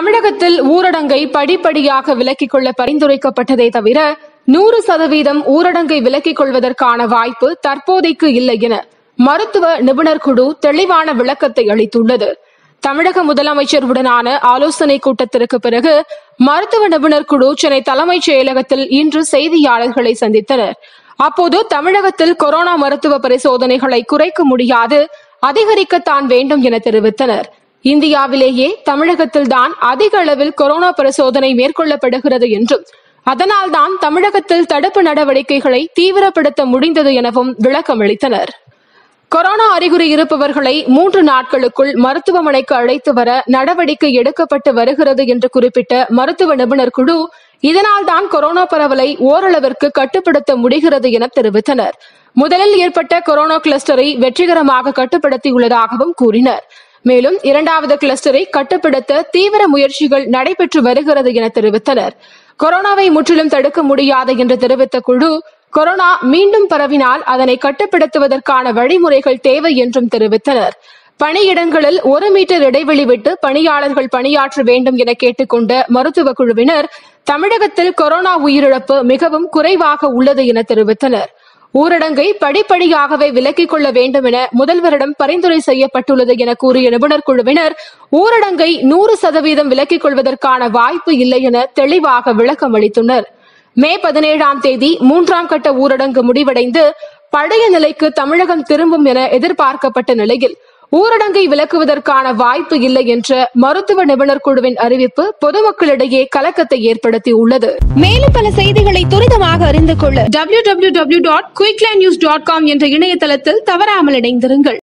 தமிழகத்தில் ஊரடங்கை படிப்படியாக விலக்கிக் கொள்ள பரிந்துரைக்கப்பட்டதே தவிர நூறு சதவீதம் ஊரடங்கை விலக்கிக் கொள்வதற்கான வாய்ப்பு தற்போதைக்கு இல்லை என மருத்துவ நிபுணர் குழு தெளிவான விளக்கத்தை அளித்துள்ளது தமிழக முதலமைச்சருடனான ஆலோசனை கூட்டத்திற்கு பிறகு மருத்துவ நிபுணர் குழு சென்னை தலைமைச் செயலகத்தில் இன்று செய்தியாளர்களை சந்தித்தனர் அப்போது தமிழகத்தில் கொரோனா மருத்துவ பரிசோதனைகளை குறைக்க முடியாது அதிகரிக்கத்தான் வேண்டும் என தெரிவித்தனர் இந்தியாவிலேயே தமிழகத்தில்தான் அதிக அளவில் கொரோனா பரிசோதனை மேற்கொள்ளப்படுகிறது என்றும் அதனால்தான் தமிழகத்தில் தடுப்பு நடவடிக்கைகளை தீவிரப்படுத்த முடிந்தது எனவும் விளக்கம் அளித்தனர் கொரோனா அறிகுறி இருப்பவர்களை மூன்று நாட்களுக்குள் மருத்துவமனைக்கு அழைத்து வர நடவடிக்கை எடுக்கப்பட்டு வருகிறது என்று குறிப்பிட்ட மருத்துவ நிபுணர் குழு இதனால்தான் கொரோனா பரவலை ஓரளவிற்கு கட்டுப்படுத்த முடிகிறது என தெரிவித்தனர் முதலில் ஏற்பட்ட கொரோனா கிளஸ்டரை வெற்றிகரமாக கட்டுப்படுத்தியுள்ளதாகவும் கூறினர் மேலும் இரண்டாவது கிளஸ்டரை கட்டுப்படுத்த தீவிர முயற்சிகள் நடைபெற்று வருகிறது என தெரிவித்தனர் கொரோனாவை முற்றிலும் தடுக்க முடியாது என்று தெரிவித்த குழு கொரோனா மீண்டும் பரவினால் அதனை கட்டுப்படுத்துவதற்கான வழிமுறைகள் தேவை என்றும் தெரிவித்தனர் பணியிடங்களில் ஒரு மீட்டர் இடைவெளி விட்டு பணியாளர்கள் பணியாற்ற வேண்டும் என கேட்டுக்கொண்ட மருத்துவ குழுவினர் தமிழகத்தில் கொரோனா உயிரிழப்பு மிகவும் குறைவாக உள்ளது என தெரிவித்தனர் ஊரடங்கை படிப்படியாகவே விலக்கிக் கொள்ள வேண்டும் என முதல்வரிடம் பரிந்துரை செய்யப்பட்டுள்ளது என கூறிய நிபுணர் குழுவினர் ஊரடங்கை நூறு சதவீதம் விலக்கிக் கொள்வதற்கான வாய்ப்பு இல்லை என தெளிவாக விளக்கம் அளித்தனர் மே பதினேழாம் தேதி மூன்றாம் கட்ட ஊரடங்கு முடிவடைந்து பழைய நிலைக்கு தமிழகம் திரும்பும் என எதிர்பார்க்கப்பட்ட நிலையில் ஊரடங்கை விலக்குவதற்கான வாய்ப்பு இல்லை என்ற மருத்துவ நிபுணர் குழுவின் அறிவிப்பு பொதுமக்களிடையே கலக்கத்தை ஏற்படுத்தியுள்ளது மேலும் பல செய்திகளை துரிதமாக அறிந்து கொள்ள www.quicklindnews.com என்ற இணையதளத்தில் தவறாமல் இணைந்திருங்கள்